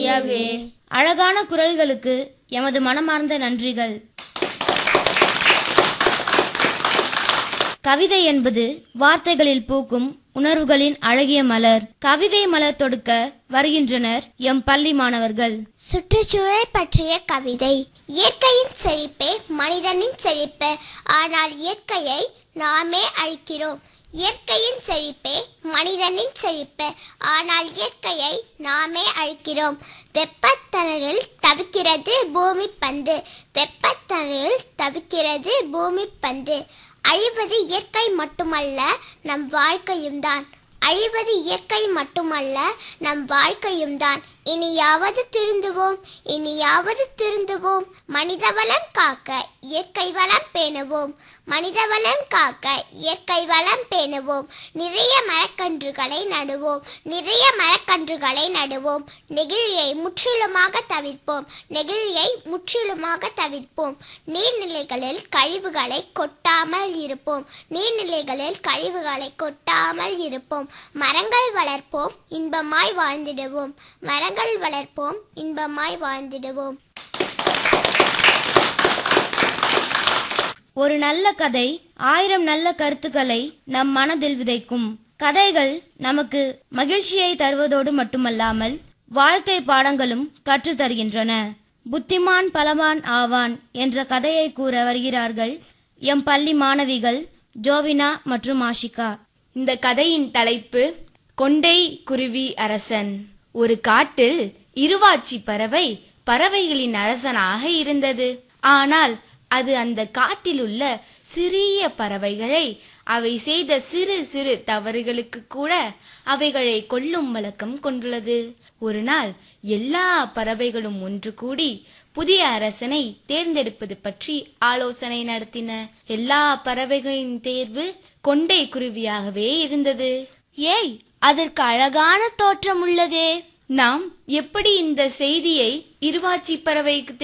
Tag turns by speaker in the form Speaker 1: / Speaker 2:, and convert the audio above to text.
Speaker 1: ஐயாவே அழகான குரல்களுக்கு எமது மனமார்ந்த நன்றிகள் கவிதை என்பது வார்த்தைகளில் பூக்கும் உணர்வுகளின் அழகிய மலர் கவிதை மலர் தொடுக்க வருகின்றனர் எம் பள்ளி மாணவர்கள்
Speaker 2: சுற்றுச்சூழல் பற்றிய கவிதை இயற்கையின் செழிப்பே மனிதனின் செழிப்பு ஆனால் இயற்கையை நாமே அழிக்கிறோம் இயற்கையின் செழிப்பே மனிதனின் செழிப்பு ஆனால் இயற்கையை நாமே அழிக்கிறோம் வெப்பத்தணலில் தவிக்கிறது பூமி பந்து வெப்பத்தணலில் தவிக்கிறது பூமி பந்து அழிவது இயற்கை மட்டுமல்ல நம் வாழ்க்கையும் தான் அழிவது இயற்கை மட்டுமல்ல நம் வாழ்க்கையும் தான் இனியாவது திருந்துவோம் இனியாவது திருந்துவோம் மனித வளம் காக்க இயற்கை வளம் பேணுவோம் மனித வளம் காக்க இயற்கை வளம் பேணுவோம் நிறைய மரக்கன்றுகளை நடுவோம் நிறைய மரக்கன்றுகளை நடுவோம் நெகிழியை முற்றிலுமாக தவிர்ப்போம் நெகிழியை முற்றிலுமாக தவிர்ப்போம் நீர்நிலைகளில் கழிவுகளை கொட்டாமல் இருப்போம் நீர்நிலைகளில் கழிவுகளை கொட்டாமல் இருப்போம் மரங்கள் வளர்ப்போம் இன்பமாய் வாழ்ந்திடுவோம் மரங்கள் வளர்ப்போம் இன்பமாய் வாழ்ந்திடுவோம்
Speaker 1: ஒரு நல்ல கதை ஆயிரம் நல்ல கருத்துக்களை நம் மனதில் விதைக்கும் கதைகள் நமக்கு மகிழ்ச்சியை தருவதோடு மட்டுமல்லாமல் வாழ்க்கை பாடங்களும் கற்றுத் தருகின்றன புத்திமான் பலவான் ஆவான் என்ற கதையை கூற வருகிறார்கள் எம் பள்ளி மாணவிகள் ஜோவினா மற்றும் ஆஷிகா
Speaker 3: இந்த கதையின் தலைப்பு கொண்டை குருவி அரசன் ஒரு காட்டில் இருவாச்சி பறவை பறவைகளின் அரசனாக இருந்தது ஆனால் அது அந்த காட்டில் உள்ள சிறிய பறவைகளை அவை செய்த சிறு சிறு தவறுகளுக்கு கூட அவைகளை கொல்லும் வழக்கம் கொண்டுள்ளது ஒரு நாள் எல்லா பறவைகளும் ஒன்று கூடி புதிய அரசனை தேர்ந்தெடுப்பது பற்றி ஆலோசனை நடத்தின எல்லா பறவைகளின் தேர்வு கொண்டை குருவியாகவே இருந்தது
Speaker 1: ஏய் அதற்கு அழகான தோற்றம் உள்ளதே
Speaker 3: நாம் எப்படி இந்த செய்தியை இருவாச்சி பறவைக்கு